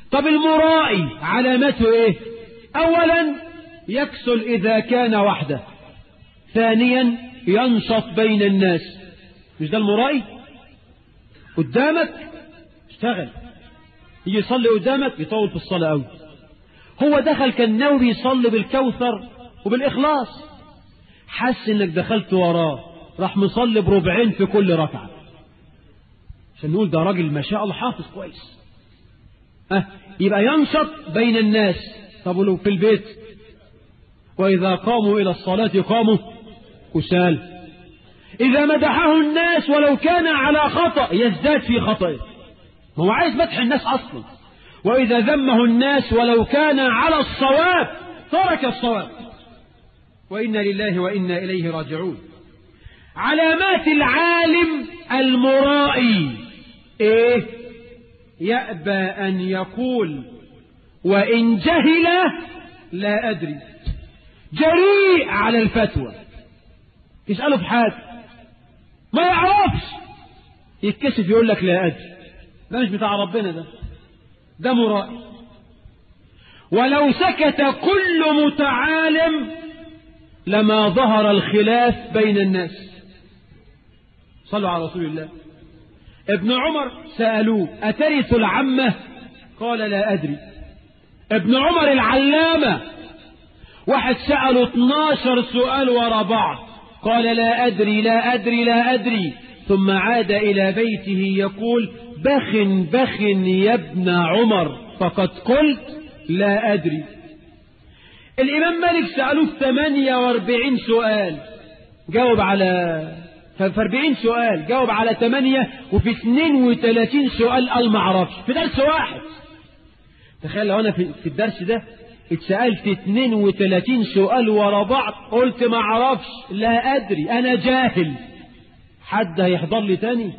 طب المرائي علامته ايه اولا يكسل اذا كان وحده ثانيا ينشط بين الناس مش ده المرائي قدامك اشتغل يجي يصلي قدامك يطول في الصلاة قوي هو دخل كان ناوي يصلي بالكوثر وبالإخلاص حس انك دخلت وراه راح مصلي بربعين في كل ركعة عشان نقول ده راجل ما شاء الله حافظ كويس أه يبقى ينشط بين الناس طب ولو في البيت وإذا قاموا إلى الصلاة قاموا كسال إذا مدحه الناس ولو كان على خطأ يزداد في خطئه هو عايز مدح الناس أصلا وإذا ذمه الناس ولو كان على الصواب ترك الصواب وإنا لله وإنا إليه راجعون علامات العالم المرائي إيه يأبى أن يقول وإن جهل لا أدري جريء على الفتوى يسأله في حاجة ما يعرفش يتكسف يقول لك لا أدري ده مش بتاع ربنا ده ده مرائي ولو سكت كل متعالم لما ظهر الخلاف بين الناس صلوا على رسول الله ابن عمر سألوه أترث العمة قال لا أدري ابن عمر العلامة واحد سأله 12 سؤال ورا بعض قال لا أدري لا أدري لا أدري ثم عاد إلى بيته يقول بخ بخ يا ابن عمر فقد قلت لا أدري الإمام مالك سألوه 48 سؤال جاوب على في 40 سؤال جاوب على 8 وفي 32 سؤال قال ما اعرفش في درس واحد تخيل لو انا في الدرس ده اتسالت 32 سؤال ورا بعض قلت ما اعرفش لا ادري انا جاهل حد هيحضر لي تاني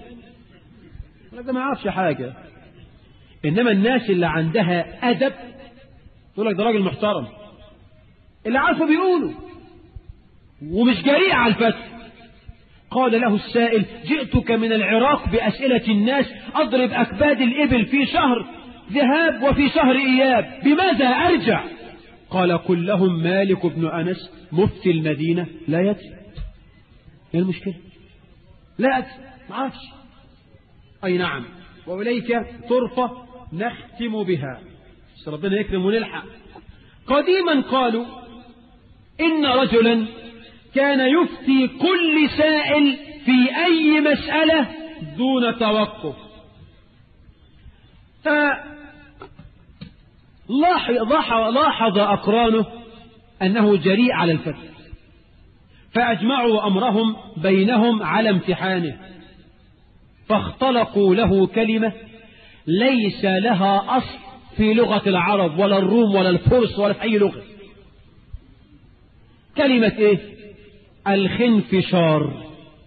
ده ما يعرفش حاجه انما الناس اللي عندها ادب تقول لك ده راجل محترم اللي عارفه بيقوله ومش جريء على الفتح قال له السائل جئتك من العراق بأسئلة الناس أضرب أكباد الإبل في شهر ذهاب وفي شهر إياب بماذا أرجع قال قل لهم مالك بن أنس مفتي المدينة لا يدري ايه المشكلة لا أدري ما عرفش أي نعم وإليك طرفة نختم بها بس ربنا يكرم ونلحق قديما قالوا إن رجلا كان يفتي كل سائل في أي مسألة دون توقف فلاحظ لاحظ أقرانه أنه جريء على الفتح فأجمعوا أمرهم بينهم على امتحانه فاختلقوا له كلمة ليس لها أصل في لغة العرب ولا الروم ولا الفرس ولا في أي لغة كلمة إيه الخنفشار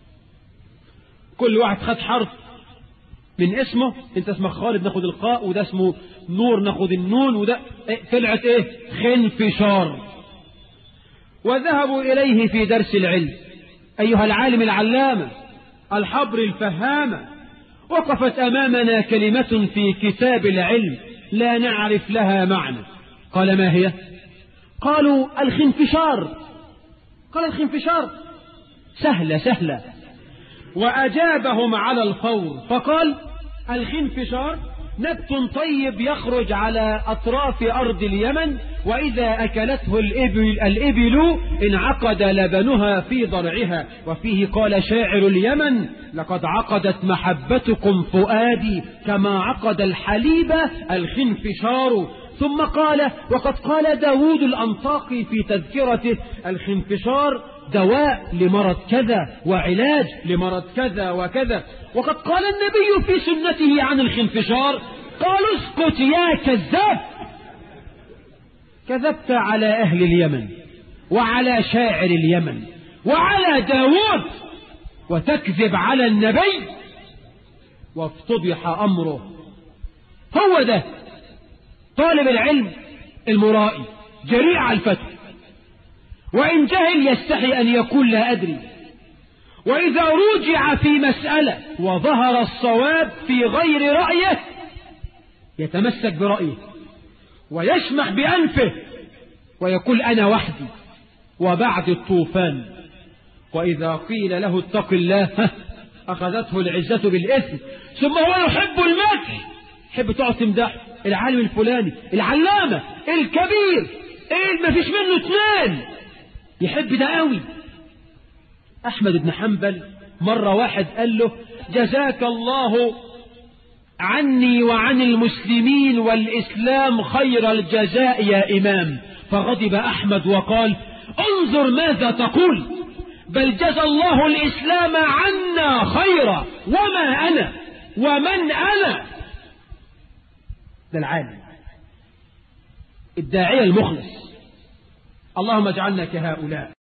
كل واحد خد حرف من اسمه انت اسمك خالد ناخد القاء وده اسمه نور ناخد النون وده إيه طلعت ايه خنفشار وذهبوا اليه في درس العلم ايها العالم العلامة الحبر الفهامة وقفت امامنا كلمة في كتاب العلم لا نعرف لها معنى قال ما هي قالوا الخنفشار قال الخنفشار سهلة سهلة وأجابهم على الفور فقال الخنفشار نبت طيب يخرج على أطراف أرض اليمن وإذا أكلته الإبل, الإبل انعقد لبنها في ضرعها وفيه قال شاعر اليمن لقد عقدت محبتكم فؤادي كما عقد الحليب الخنفشار ثم قال وقد قال داود الأنطاقي في تذكرته الخنفشار دواء لمرض كذا وعلاج لمرض كذا وكذا وقد قال النبي في سنته عن الخنفشار قالوا اسكت يا كذاب كذبت على أهل اليمن وعلى شاعر اليمن وعلى داود وتكذب على النبي وافتضح أمره هو ده طالب العلم المرائي جريء على الفتح وإن جهل يستحي أن يقول لا أدري وإذا رجع في مسألة وظهر الصواب في غير رأيه يتمسك برأيه ويشمح بأنفه ويقول أنا وحدي وبعد الطوفان وإذا قيل له اتق الله أخذته العزة بالإثم ثم هو يحب المدح يحب تقعد تمدح العالم الفلاني العلامة الكبير ايه ما فيش منه اثنين يحب ده قوي أحمد بن حنبل مرة واحد قال له جزاك الله عني وعن المسلمين والإسلام خير الجزاء يا إمام فغضب أحمد وقال انظر ماذا تقول بل جزى الله الإسلام عنا خيرا وما أنا ومن أنا ده العالم الداعية المخلص اللهم اجعلنا كهؤلاء